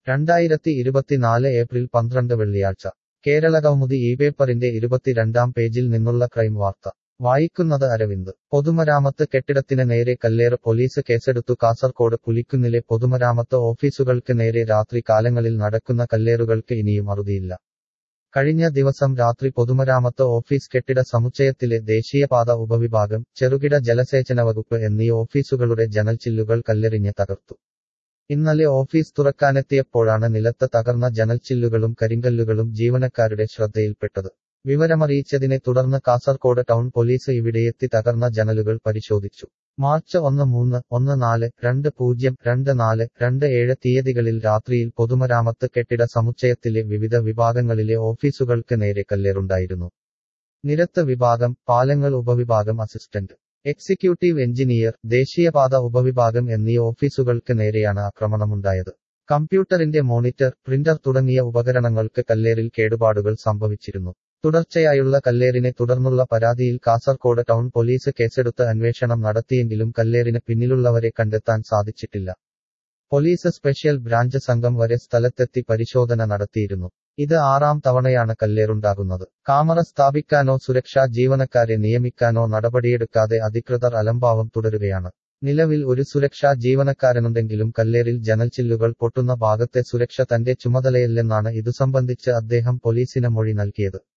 രണ്ടായിരത്തി ഇരുപത്തിനാല് ഏപ്രിൽ പന്ത്രണ്ട് വെള്ളിയാഴ്ച കേരളകൗമുദി ഈ പേപ്പറിന്റെ ഇരുപത്തിരണ്ടാം പേജിൽ നിന്നുള്ള ക്രൈം വാർത്ത വായിക്കുന്നത് അരവിന്ദ് പൊതുമരാമത്ത് കെട്ടിടത്തിന് നേരെ കല്ലേറ് പോലീസ് കേസെടുത്തു കാസർകോട് പുലിക്കുന്നിലെ പൊതുമരാമത്ത് ഓഫീസുകൾക്ക് നേരെ രാത്രി കാലങ്ങളിൽ നടക്കുന്ന കല്ലേറുകൾക്ക് ഇനിയും അറുതിയില്ല കഴിഞ്ഞ ദിവസം രാത്രി പൊതുമരാമത്ത് ഓഫീസ് കെട്ടിട സമുച്ചയത്തിലെ ദേശീയപാത ഉപവിഭാഗം ചെറുകിട ജലസേചന വകുപ്പ് എന്നീ ഓഫീസുകളുടെ ജനൽച്ചില്ലുകൾ കല്ലെറിഞ്ഞ് തകർത്തു ഇന്നലെ ഓഫീസ് തുറക്കാനെത്തിയപ്പോഴാണ് നിലത്ത് തകർന്ന ജനൽച്ചില്ലുകളും കരിങ്കല്ലുകളും ജീവനക്കാരുടെ ശ്രദ്ധയിൽപ്പെട്ടത് വിവരമറിയിച്ചതിനെ തുടർന്ന് കാസർകോട് ടൗൺ പോലീസ് ഇവിടെയെത്തി തകർന്ന ജനലുകൾ പരിശോധിച്ചു മാർച്ച് ഒന്ന് മൂന്ന് ഒന്ന് നാല് രണ്ട് പൂജ്യം രണ്ട് നാല് രണ്ട് ഏഴ് തീയതികളിൽ രാത്രിയിൽ പൊതുമരാമത്ത് കെട്ടിട സമുച്ചയത്തിലെ വിവിധ വിഭാഗങ്ങളിലെ ഓഫീസുകൾക്ക് നേരെ കല്ലേറുണ്ടായിരുന്നു നിരത്ത് വിഭാഗം പാലങ്ങൾ ഉപവിഭാഗം അസിസ്റ്റന്റ് എക്സിക്യൂട്ടീവ് എഞ്ചിനീയർ ദേശീയപാത ഉപവിഭാഗം എന്നീ ഓഫീസുകൾക്ക് നേരെയാണ് ആക്രമണമുണ്ടായത് കമ്പ്യൂട്ടറിന്റെ മോണിറ്റർ പ്രിന്റർ തുടങ്ങിയ ഉപകരണങ്ങൾക്ക് കല്ലേറിൽ കേടുപാടുകൾ സംഭവിച്ചിരുന്നു തുടർച്ചയായുള്ള കല്ലേറിനെ തുടർന്നുള്ള പരാതിയിൽ കാസർകോട് ടൗൺ പോലീസ് കേസെടുത്ത് അന്വേഷണം നടത്തിയെങ്കിലും കല്ലേറിന് പിന്നിലുള്ളവരെ കണ്ടെത്താൻ സാധിച്ചിട്ടില്ല പോലീസ് സ്പെഷ്യൽ ബ്രാഞ്ച് സംഘം വരെ സ്ഥലത്തെത്തി പരിശോധന നടത്തിയിരുന്നു ഇത് ആറാം തവണയാണ് കല്ലേറുണ്ടാകുന്നത് കാമറ സ്ഥാപിക്കാനോ സുരക്ഷാ ജീവനക്കാരെ നിയമിക്കാനോ നടപടിയെടുക്കാതെ അധികൃതർ അലംഭാവം തുടരുകയാണ് നിലവിൽ ഒരു സുരക്ഷാ ജീവനക്കാരനുണ്ടെങ്കിലും കല്ലേറിൽ ജനൽച്ചില്ലുകൾ പൊട്ടുന്ന ഭാഗത്തെ സുരക്ഷ തന്റെ ചുമതലയല്ലെന്നാണ് ഇതു സംബന്ധിച്ച് അദ്ദേഹം പോലീസിന് മൊഴി നൽകിയത്